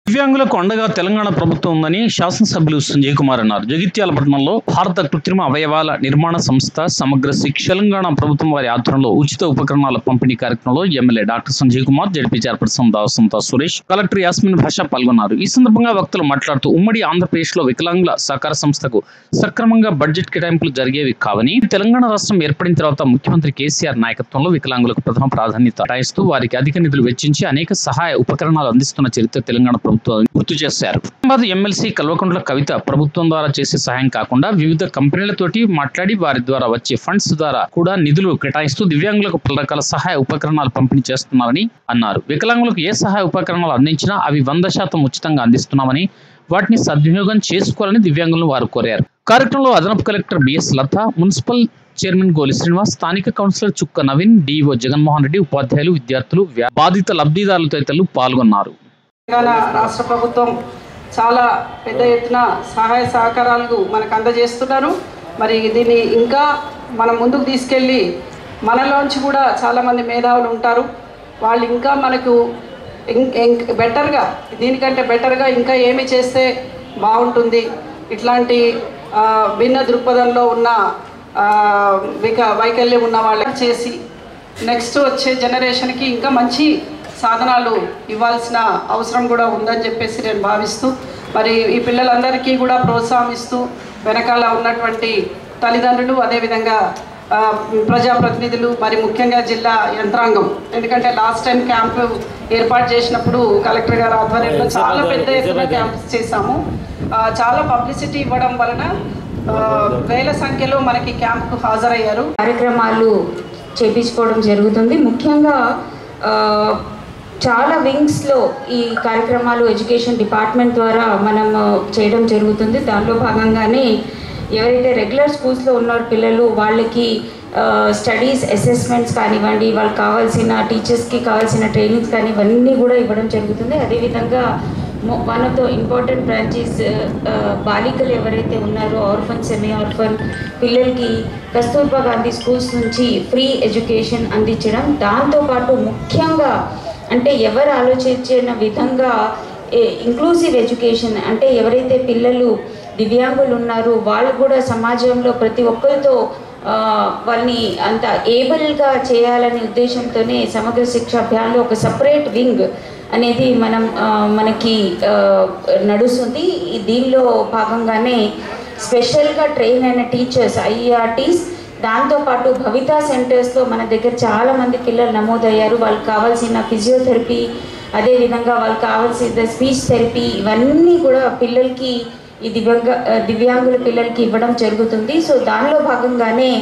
దివ్యాంగులకు అండగా తెలంగాణ ప్రభుత్వం ఉందని శాసనసభ్యులు సంజయ్ కుమార్ అన్నారు జగిత్యాల పట్టణంలో భారత కృత్రిమ అవయవాల నిర్మాణ సంస్థ సమగ్ర శిక్ష తెలంగాణ ప్రభుత్వం వారి ఆధ్వర్యంలో ఉచిత ఉపకరణాల పంపిణీ కార్యక్రమంలో MLA doctor Sanjay Kumar ZP chairperson Davasantha Suresh collector Yasmin Basha పాల్గొన్నారు ఈ సందర్భంగా వక్తలు మాట్లాడుతూ ఉమ్మడి ఆంధ్రప్రదేశ్ లో వికలాంగుల సహకార సంస్థకు సక్రమంగా బడ్జెట్ కేటాయింపులు జరిగేవి కావని తెలంగాణ రాష్ట్రం ఏర్పడిన తర్వాత ముఖ్యమంత్రి కేసీఆర్ నాయకత్వంలో వికలాంగులకు ప్రథమ ప్రాధాన్యత కేటాయిస్తూ వారికి అధిక నిధులు వెచ్చించి అనేక సహాయ ఉపకరణాలు అందిస్తున్న చరిత్ర తెలంగాణ ప్రభుత్వం గుర్తు చేశారు హైదరాబాద్ ఎమ్మెల్సీ కల్వకుంట్ల కవిత ప్రభుత్వం ద్వారా చేసే సహాయం కాకుండా వివిధ కంపెనీలతోటి మాట్లాడి వారి ద్వారా వచ్చే ఫండ్స్ ద్వారా కూడా నిధులు కేటాయిస్తూ దివ్యాంగులకు పలు రకాల సహాయ ఉపకరణాలు పంపిణీ చేస్తున్నారని అన్నారు వికలాంగులకు ఏ సహాయ ఉపకరణాలు అందించినా అవి వంద శాతం ఉచితంగా అందిస్తున్నామని వాటిని సద్వినియోగం చేసుకోవాలని దివ్యాంగులను వారు కోరారు కార్యక్రమంలో అదనపు collector BS Latha municipal chairman Goli Srinivas స్థానిక కౌన్సిలర్ చుక్క నవీన్ డిఓ జగన్మోహన్ రెడ్డి ఉపాధ్యాయులు విద్యార్థులు వ్యా- బాధిత లబ్ధిదారులు తదితరులు పాల్గొన్నారు తెలంగాణ రాష్ట్ర ప్రభుత్వం చాలా పెద్ద ఎత్తున సహాయ సహకారాలు మనకు అందజేస్తున్నారు మరి దీన్ని ఇంకా మనం ముందుకు తీసుకెళ్ళి మనలోంచి కూడా చాలామంది మేధావులు ఉంటారు వాళ్ళు ఇంకా మనకు ఇం- ఇం- బెటర్గా దీనికంటే బెటర్గా ఇంకా ఏమి చేస్తే బాగుంటుంది ఇట్లాంటి ఆ, భిన్న దృక్పథంలో ఉన్న ఆ, విక వైకల్యం ఉన్న వాళ్ళకి చేసి నెక్స్ట్ వచ్చే జనరేషన్కి ఇంకా మంచి సాధనాలు ఇవ్వాల్సిన అవసరం కూడా ఉందని చెప్పేసి నేను భావిస్తూ మరి ఈ పిల్లలందరికీ కూడా ప్రోత్సాహిస్తూ వెనకాల ఉన్నటువంటి తల్లిదండ్రులు అదేవిధంగా ఆ, ప్రజాప్రతినిధులు మరి ముఖ్యంగా జిల్లా యంత్రాంగం ఎందుకంటే లాస్ట్ టైం క్యాంపు ఏర్పాటు చేసినప్పుడు కలెక్టర్ గారు ఆధ్వర్యంలో చాలా పెద్ద ఎత్తున క్యాంప్స్ చేశాము ఆ, చాలా పబ్లిసిటీ ఇవ్వడం వలన ఆ, వేల సంఖ్యలో మనకి క్యాంప్కు హాజరయ్యారు కార్యక్రమాలు చేపించుకోవడం జరుగుతుంది ముఖ్యంగా ఆ, చాలా వింగ్స్లో ఈ కార్యక్రమాలు ఎడ్యుకేషన్ డిపార్ట్మెంట్ ద్వారా మనం ఆ, చేయడం జరుగుతుంది దానిలో భాగంగానే ఎవరైతే రెగ్యులర్ స్కూల్స్లో ఉన్నారో పిల్లలు వాళ్ళకి స్టడీస్ అసెస్మెంట్స్ కానివ్వండి వాళ్ళకి కావాల్సిన టీచర్స్కి కావాల్సిన ట్రైనింగ్స్ కానీ ఇవన్నీ కూడా ఇవ్వడం జరుగుతుంది అదేవిధంగా one of the important branches బాలికలు ఎవరైతే ఉన్నారో ఆర్ఫన్ సెమీ ఆర్ఫన్ పిల్లలకి కస్తూర్బా గాంధీ స్కూల్స్ నుంచి ఫ్రీ ఎడ్యుకేషన్ అందించడం దాంతోపాటు ముఖ్యంగా అంటే ఎవరు ఆలోచించిన విధంగా ఇంక్లూసివ్ ఎడ్యుకేషన్ అంటే ఎవరైతే పిల్లలు దివ్యాంగులు ఉన్నారు వాళ్ళు కూడా సమాజంలో ప్రతి ఒక్కరితో ఆ, వాళ్ళని అంత ఏబుల్గా చేయాలనే ఉద్దేశంతోనే సమగ్ర శిక్ష అభియాన్లో ఒక సపరేట్ వింగ్ అనేది మనం ఆ, మనకి ఆ, నడుస్తుంది ఈ దీనిలో భాగంగానే స్పెషల్గా ట్రైన్ అయిన టీచర్స్ ఐఆర్టీస్ దాంతోపాటు భవితా సెంటర్స్లో మన దగ్గర చాలామంది పిల్లలు నమోదయ్యారు వాళ్ళకి కావాల్సిన ఫిజియోథెరపీ అదేవిధంగా వాళ్ళకి కావాల్సిన స్పీచ్ థెరపీ ఇవన్నీ కూడా పిల్లలకి ఈ దివ్యాంగ దివ్యాంగుల పిల్లలకి ఇవ్వడం జరుగుతుంది సో దానిలో భాగంగానే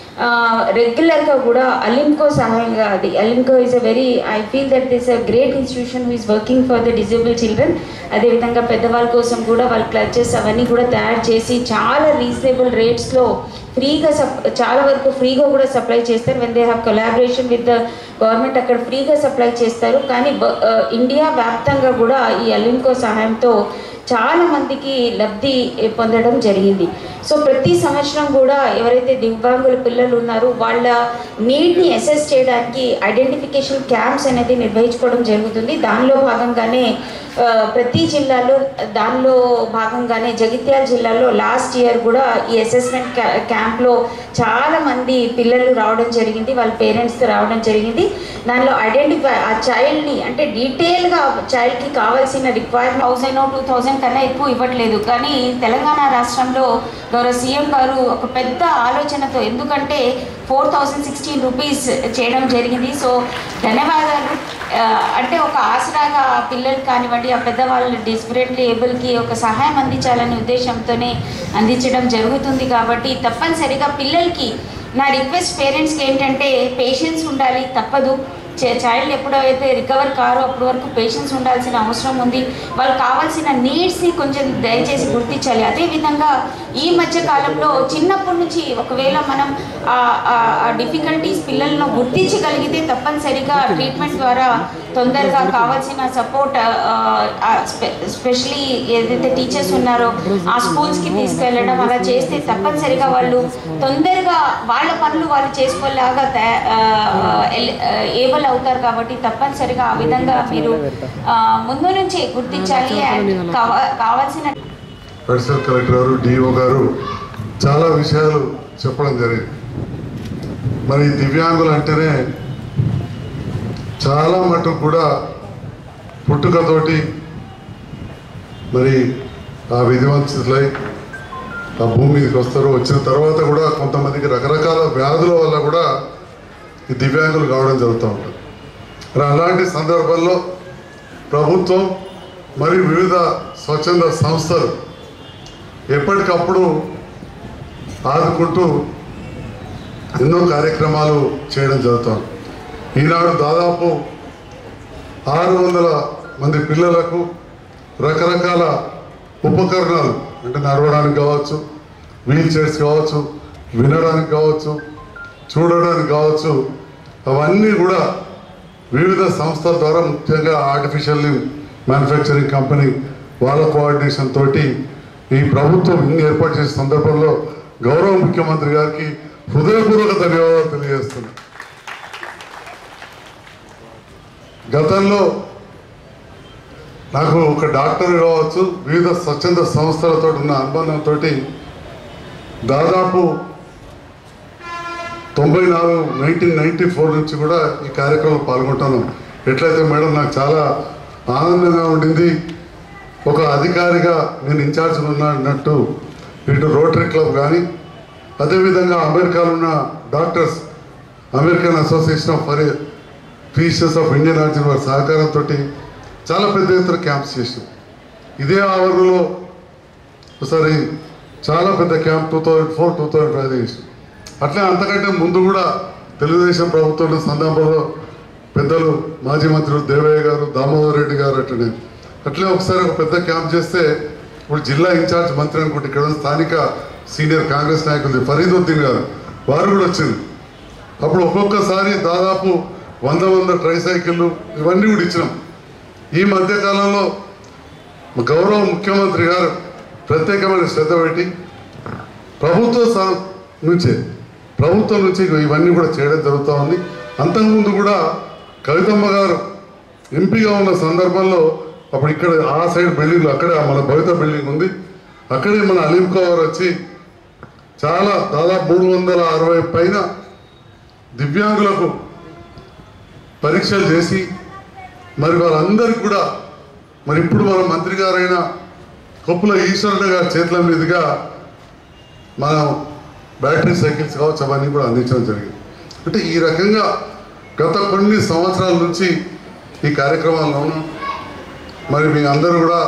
రెగ్యులర్గా కూడా అలింకో సహాయంగా అది ALIMCO is a very I feel that this a great institution is working for the disabled children అదేవిధంగా పెద్దవాళ్ళ కోసం కూడా వాళ్ళ క్లచెస్ అవన్నీ కూడా తయారు చేసి చాలా రీజనబుల్ రేట్స్లో ఫ్రీగా సప్ చాలా వరకు ఫ్రీగా కూడా సప్లై చేస్తారు when they have collaboration with the government అక్కడ ఫ్రీగా సప్లై చేస్తారు కానీ బ- ఆ, ఇండియా వ్యాప్తంగా కూడా ఈ అలింకో సహాయంతో చాలా మందికి లబ్ధి పొందడం జరిగింది సో ప్రతి సంవత్సరం కూడా ఎవరైతే దివ్యాంగుల పిల్లలు ఉన్నారో వాళ్ళ నీడ్ని అసెస్ చేయడానికి ఐడెంటిఫికేషన్ క్యాంప్స్ అనేది నిర్వహించుకోవడం జరుగుతుంది దానిలో భాగంగానే ఆ, ప్రతి జిల్లాలో దానిలో భాగంగానే జగిత్యాల జిల్లాలో లాస్ట్ ఇయర్ కూడా ఈ అసెస్మెంట్ క్యా క్యాంప్లో చాలా మంది పిల్లలు రావడం జరిగింది వాళ్ళ పేరెంట్స్తో రావడం జరిగింది దానిలో ఐడెంటిఫై ఆ చైల్డ్ని అంటే డీటెయిల్గా చైల్డ్కి కావాల్సిన రిక్వైర్మెంట్ థౌసండ్ టూ థౌసండ్ కన్నా ఎక్కువ ఇవ్వట్లేదు కానీ తెలంగాణ రాష్ట్రంలో గౌరవ సీఎం గారు ఒక పెద్ద ఆలోచనతో ఎందుకంటే ఫోర్ థౌజండ్ సిక్స్టీన్ రూపీస్ చేయడం జరిగింది సో ధన్యవాదాలు ఆ, అంటే ఒక ఆసరాగా ఆ పిల్లలు కానివ్వండి ఆ పెద్దవాళ్ళు డిస్పరేట్లీ ఏబుల్కి ఒక సహాయం అందించాలనే ఉద్దేశంతోనే అందించడం జరుగుతుంది కాబట్టి తప్పనిసరిగా పిల్లలకి నా రిక్వెస్ట్ పేరెంట్స్కి ఏంటంటే పేషెన్స్ ఉండాలి తప్పదు చైల్డ్ ఎప్పుడైతే రికవర్ కారో అప్పటి వరకు పేషెన్స్ ఉండాల్సిన అవసరం ఉంది వాళ్ళకి కావాల్సిన నీడ్స్ని కొంచెం దయచేసి గుర్తించాలి అదేవిధంగా ఈ మధ్య కాలంలో చిన్నప్పటి నుంచి ఒకవేళ మనం ఆ డిఫికల్టీస్ పిల్లలను గుర్తించగలిగితే తప్పనిసరిగా ట్రీట్మెంట్ ద్వారా తొందరగా కావాల్సిన సపోర్ట్ స్పెషలీ ఏదైతే టీచర్స్ ఉన్నారో ఆ స్కూల్స్కి తీసుకెళ్ళడం అలా చేస్తే తప్పనిసరిగా వాళ్ళు తొందరగా వాళ్ళ పనులు వాళ్ళు చేసుకోలేగా ఏబుల్ అవుతారు కాబట్టి తప్పనిసరిగా ఆ విధంగా మీరు ఆ, ముందు నుంచి గుర్తించాలి అండ్ కావా- కావాల్సిన అడిషనల్ కలెక్టర్ గారు డిఓ గారు చాలా విషయాలు చెప్పడం జరిగింది మరి దివ్యాంగులు అంటేనే చాలా మటుకు కూడా పుట్టుకతోటి మరి ఆ విధివంతులై ఆ భూమి మీదకి వస్తారు వచ్చిన తర్వాత కూడా కొంతమందికి రకరకాల వ్యాధుల వల్ల కూడా ఈ దివ్యాంగులు కావడం జరుగుతూ ఉంటుంది మరి అలాంటి సందర్భాల్లో ప్రభుత్వం మరియు వివిధ స్వచ్ఛంద సంస్థలు ఎప్పటికప్పుడు ఆదుకుంటూ ఎన్నో కార్యక్రమాలు చేయడం జరుగుతుంది ఈనాడు దాదాపు ఆరు వందల మంది పిల్లలకు రకరకాల ఉపకరణాలు అంటే నడవడానికి కావచ్చు వీల్ చైర్స్ కావచ్చు వినడానికి కావచ్చు చూడడానికి కావచ్చు అవన్నీ కూడా వివిధ సంస్థల ద్వారా ముఖ్యంగా ఆర్టిఫిషియల్ మ్యానుఫ్యాక్చరింగ్ కంపెనీ వాళ్ళ కోఆర్డినేషన్ తోటి ఈ ప్రభుత్వం ఇన్ని ఏర్పాటు చేసే సందర్భంలో గౌరవ ముఖ్యమంత్రి గారికి హృదయపూర్వక ధన్యవాదాలు తెలియజేస్తున్నాను గతంలో నాకు ఒక డాక్టర్ కావచ్చు వివిధ స్వచ్ఛంద సంస్థలతో ఉన్న అనుబంధంతో దాదాపు తొంభై నాలుగు నైన్టీన్ నైన్టీ ఫోర్ నుంచి కూడా ఈ కార్యక్రమంలో పాల్గొంటాను ఎట్లయితే మేడం నాకు చాలా ఆనందంగా ఉండింది ఒక అధికారిగా నేను ఇన్ఛార్జ్ ఉన్నా అన్నట్టు ఇటు రోటరీ క్లబ్ కానీ అదేవిధంగా అమెరికాలో ఉన్న doctors American association of physicians of Indian origin వారి సహకారంతో చాలా పెద్ద ఎత్తున క్యాంప్స్ చేసాం ఇదే ఆవరణలో ఒకసారి చాలా పెద్ద camp two thousand four two thousand five చేసాం అట్లే అంతకంటే ముందు కూడా తెలుగుదేశం ప్రభుత్వంలో సందర్భంలో పెద్దలు మాజీ మంత్రులు దేవయ్య గారు దామోదర్ రెడ్డి గారు అట్లనే అట్లే ఒకసారి ఒక పెద్ద క్యాంప్ చేస్తే ఇప్పుడు జిల్లా ఇన్ఛార్జ్ మంత్రి అనుకుంటే ఇక్కడ ఉన్న స్థానిక సీనియర్ కాంగ్రెస్ నాయకులు ఫరీదుద్దీన్ గారు వారు కూడా వచ్చింది అప్పుడు ఒక్కొక్కసారి దాదాపు వంద వంద ట్రైసైకిళ్ళు ఇవన్నీ కూడా ఇచ్చినాం ఈ మధ్యకాలంలో గౌరవ ముఖ్యమంత్రి గారు ప్రత్యేకమైన శ్రద్ధ పెట్టి ప్రభుత్వ స- నుంచే ప్రభుత్వం నుంచి ఇవన్నీ కూడా చేయడం జరుగుతూ ఉంది అంతకుముందు కూడా కవితమ్మ గారు ఎంపీగా ఉన్న సందర్భంలో అప్పుడు ఇక్కడ ఆ సైడ్ బిల్డింగ్ అక్కడే మన భవిత బిల్డింగ్ ఉంది అక్కడే మన అలీం కవర్ వచ్చి చాలా దాదాపు మూడు వందల అరవై పైన దివ్యాంగులకు పరీక్షలు చేసి మరి వాళ్ళందరికీ కూడా మరి ఇప్పుడు మన మంత్రి గారైన కొప్పుల ఈశ్వరుడు గారి చేతుల మీదుగా మనం బ్యాటరీ సైకిల్స్ కావచ్చు అవన్నీ కూడా అందించడం జరిగింది అంటే ఈ రకంగా గత కొన్ని సంవత్సరాల నుంచి ఈ కార్యక్రమాల్లో ఉన్నాం మరి మీ అందరూ కూడా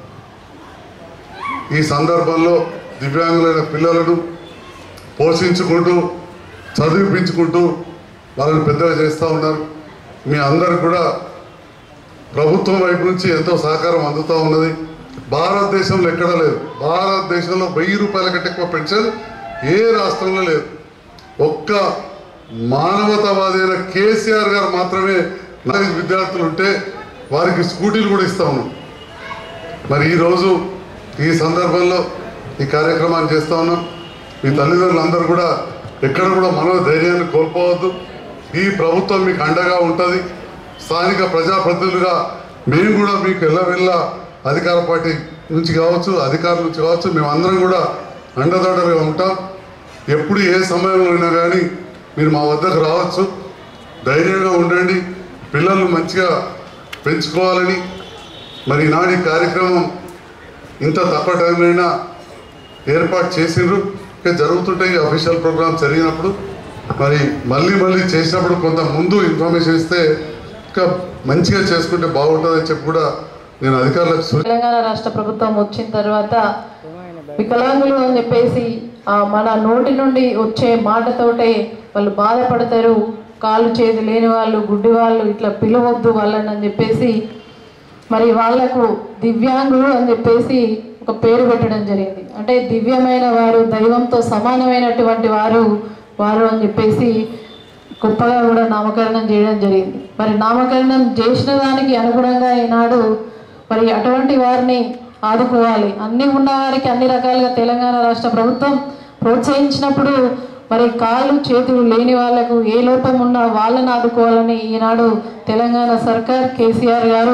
ఈ సందర్భంలో దివ్యాంగులైన పిల్లలను పోషించుకుంటూ చదివిపించుకుంటూ వాళ్ళని పెద్దగా చేస్తూ ఉన్నారు మీ అందరు కూడా ప్రభుత్వం వైపు నుంచి ఎంతో సహకారం అందుతూ ఉన్నది భారతదేశంలో ఎక్కడా లేదు భారతదేశంలో వెయ్యి రూపాయల కంటే ఎక్కువ పెన్షన్ ఏ రాష్ట్రంలో లేదు ఒక్క మానవతావాది అయిన కేసీఆర్ గారు మాత్రమే నాలుగు విద్యార్థులు ఉంటే వారికి స్కూటీలు కూడా ఇస్తా ఉన్నాం మరి ఈరోజు ఈ సందర్భంలో ఈ కార్యక్రమాన్ని చేస్తా ఉన్నాం మీ తల్లిదండ్రులందరూ కూడా ఎక్కడ కూడా మనో ధైర్యాన్ని కోల్పోవద్దు ఈ ప్రభుత్వం మీకు అండగా ఉంటుంది స్థానిక ప్రజాప్రతినిధులుగా మేము కూడా మీకు ఎల్లవెల్ల అధికార పార్టీ నుంచి కావచ్చు అధికారుల నుంచి కావచ్చు మేమందరం కూడా అండదండలుగా ఉంటాం ఎప్పుడు ఏ సమయంలో అయినా కానీ మీరు మా వద్దకు రావచ్చు ధైర్యంగా ఉండండి పిల్లల్ని మంచిగా పెంచుకోవాలని మరి ఈనాడు ఈ కార్యక్రమం ఇంత తక్కువ టైంలో అయినా ఏర్పాటు చేసిండ్రు ఇంకా జరుగుతుంటాయి అఫీషియల్ ప్రోగ్రామ్ జరిగినప్పుడు మరి మళ్ళీ మళ్ళీ చేసినప్పుడు కొంత ముందు ఇన్ఫర్మేషన్ ఇస్తే ఇంకా మంచిగా చేసుకుంటే బాగుంటుందని చెప్పి కూడా నేను అధికారులకు సూచన తెలంగాణ రాష్ట్ర ప్రభుత్వం వచ్చిన తర్వాత వికలాంగులు అని చెప్పేసి ఆ మన నోటి నుండి వచ్చే మాటతోటే వాళ్ళు బాధపడతారు కాళ్ళు చేతి లేని వాళ్ళు గుడ్డి వాళ్ళు ఇట్లా పిలవద్దు వాళ్ళని అని చెప్పేసి మరి వాళ్లకు దివ్యాంగులు అని చెప్పేసి ఒక పేరు పెట్టడం జరిగింది అంటే దివ్యమైన వారు దైవంతో సమానమైనటువంటి వారు వారు అని చెప్పేసి గొప్పగా కూడా నామకరణం చేయడం జరిగింది మరి నామకరణం చేసిన దానికి అనుగుణంగా ఈనాడు మరి అటువంటి వారిని ఆదుకోవాలి అన్ని ఉన్న వారికి అన్ని రకాలుగా తెలంగాణ రాష్ట్ర ప్రభుత్వం ప్రోత్సహించినప్పుడు మరి కాళ్ళు చేతులు లేని వాళ్లకు ఏ లోపం ఉన్నా వాళ్ళని ఆదుకోవాలని ఈనాడు తెలంగాణ సర్కార్ కేసీఆర్ గారు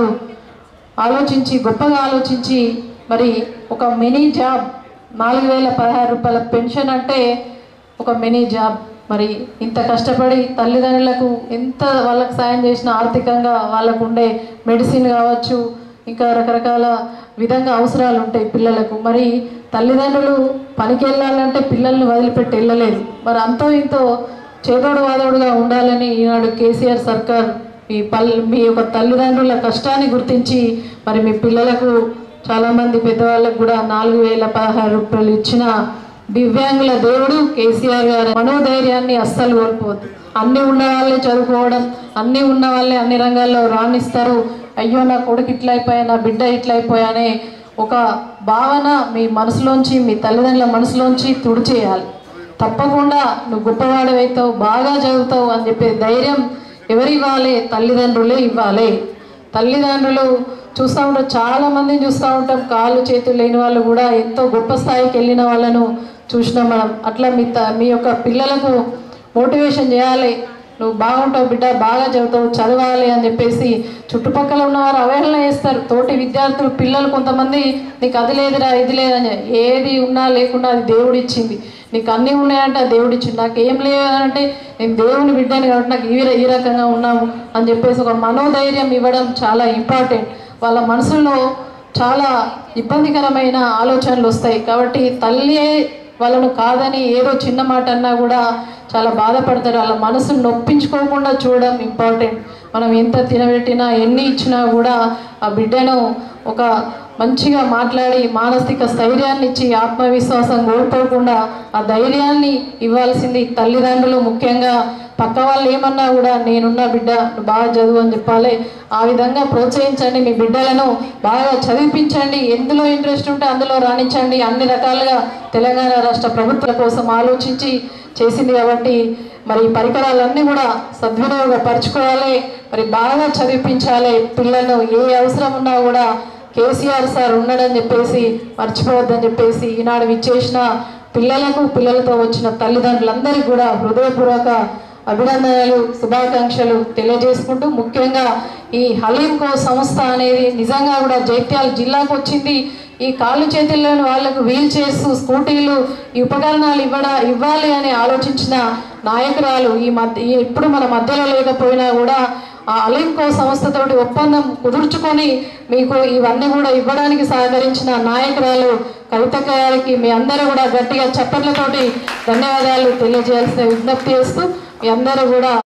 ఆలోచించి గొప్పగా ఆలోచించి మరి ఒక మినీ జాబ్ నాలుగు వేల పదహారు రూపాయల పెన్షన్ అంటే ఒక మినీ జాబ్ మరి ఇంత కష్టపడి తల్లిదండ్రులకు ఎంత వాళ్ళకి సాయం చేసిన ఆర్థికంగా వాళ్ళకు ఉండే మెడిసిన్ కావచ్చు ఇంకా రకరకాల విధంగా అవసరాలు ఉంటాయి పిల్లలకు మరి తల్లిదండ్రులు పనికి వెళ్ళాలంటే పిల్లల్ని వదిలిపెట్టి వెళ్ళలేరు మరి అంతో ఇంతో చేదోడు వాదోడుగా ఉండాలని ఈనాడు కేసీఆర్ సర్కార్ మీ పల్ మీ యొక్క తల్లిదండ్రుల కష్టాన్ని గుర్తించి మరి మీ పిల్లలకు చాలామంది పెద్దవాళ్ళకు కూడా నాలుగు వేల పదహారు రూపాయలు ఇచ్చిన దివ్యాంగుల దేవుడు కేసీఆర్ గారు మనోధైర్యాన్ని అస్సలు కోల్పోవద్దు అన్నీ ఉన్న వాళ్ళే చదువుకోవడం అన్నీ ఉన్న వాళ్ళే అన్ని రంగాల్లో రాణిస్తారు అయ్యో నా కొడుకు ఇట్లా అయిపోయా నా బిడ్డ ఇట్లా అయిపోయానే ఒక భావన మీ మనసులోంచి మీ తల్లిదండ్రుల మనసులోంచి తుడిచేయాలి తప్పకుండా నువ్వు గొప్పవాడవైతావు బాగా చదువుతావు అని చెప్పే ధైర్యం ఎవరు ఇవ్వాలి తల్లిదండ్రులే ఇవ్వాలి తల్లిదండ్రులు చూస్తూ ఉంటాం చాలా మందిని చూస్తూ ఉంటాం కాళ్ళు చేతులు లేని వాళ్ళు కూడా ఎంతో గొప్ప స్థాయికి వెళ్ళిన వాళ్ళను చూసినాం మనం అట్లా మీ త మీ యొక్క పిల్లలకు మోటివేషన్ చేయాలి నువ్వు బాగుంటావు బిడ్డ బాగా చదువుతావు చదవాలి అని చెప్పేసి చుట్టుపక్కల ఉన్నవారు అవహేళన చేస్తారు తోటి విద్యార్థులు పిల్లలు కొంతమంది నీకు అది లేదురా ఇది లేదని ఏది ఉన్నా లేకున్నా అది దేవుడు ఇచ్చింది నీకు అన్నీ ఉన్నాయంటే అది దేవుడు ఇచ్చింది నాకు ఏం లేదంటే నేను దేవుని బిడ్డని కాబట్టి నాకు ఈ ఈ రకంగా ఉన్నాము అని చెప్పేసి ఒక మనోధైర్యం ఇవ్వడం చాలా ఇంపార్టెంట్ వాళ్ళ మనసులో చాలా ఇబ్బందికరమైన ఆలోచనలు వస్తాయి కాబట్టి తల్లియే వాళ్ళను కాదని ఏదో చిన్న మాట అన్నా కూడా చాలా బాధపడతారు వాళ్ళ మనసును నొప్పించుకోకుండా చూడడం ఇంపార్టెంట్ మనం ఎంత తినబెట్టినా ఎన్ని ఇచ్చినా కూడా ఆ బిడ్డను ఒక మంచిగా మాట్లాడి మానసిక స్థైర్యాన్ని ఇచ్చి ఆత్మవిశ్వాసం కోల్పోకుండా ఆ ధైర్యాన్ని ఇవ్వాల్సింది తల్లిదండ్రులు ముఖ్యంగా పక్క వాళ్ళు ఏమన్నా కూడా నేనున్న బిడ్డ నువ్వు బాగా చదువు అని చెప్పాలి ఆ విధంగా ప్రోత్సహించండి మీ బిడ్డలను బాగా చదివించండి ఎందులో ఇంట్రెస్ట్ ఉంటే అందులో రాణించండి అన్ని రకాలుగా తెలంగాణ రాష్ట్ర ప్రభుత్వాల కోసం ఆలోచించి చేసింది కాబట్టి మరి ఈ పరికరాలన్నీ కూడా సద్వినియోగపరచుకోవాలి మరి బాగా చదివించాలి పిల్లలను ఏ అవసరం ఉన్నా కూడా కేసీఆర్ సార్ ఉన్నాడని చెప్పేసి మర్చిపోవద్దని చెప్పేసి ఈనాడు విచ్చేసిన పిల్లలకు పిల్లలతో వచ్చిన తల్లిదండ్రులందరికీ కూడా హృదయపూర్వక అభినందనలు శుభాకాంక్షలు తెలియజేసుకుంటూ ముఖ్యంగా ఈ హలీంకో సంస్థ అనేది నిజంగా కూడా జైత్యాల జిల్లాకు వచ్చింది ఈ కాళ్ళు చేతుల్లోని వాళ్ళకు వీల్ చైర్స్ స్కూటీలు ఈ ఉపకరణాలు ఇవ్వడ ఇవ్వాలి అని ఆలోచించిన నాయకురాలు ఈ మధ్య ఈ- ఇప్పుడు మన మధ్యలో లేకపోయినా కూడా ఆ అలీంకో సంస్థతోటి ఒప్పందం కుదుర్చుకొని మీకు ఇవన్నీ కూడా ఇవ్వడానికి సహకరించిన నాయకురాలు కవితక్క గారికి మీ అందరూ కూడా గట్టిగా చప్పట్లతోటి ధన్యవాదాలు తెలియజేయాల్సిన విజ్ఞప్తి చేస్తూ మీ అందరూ కూడా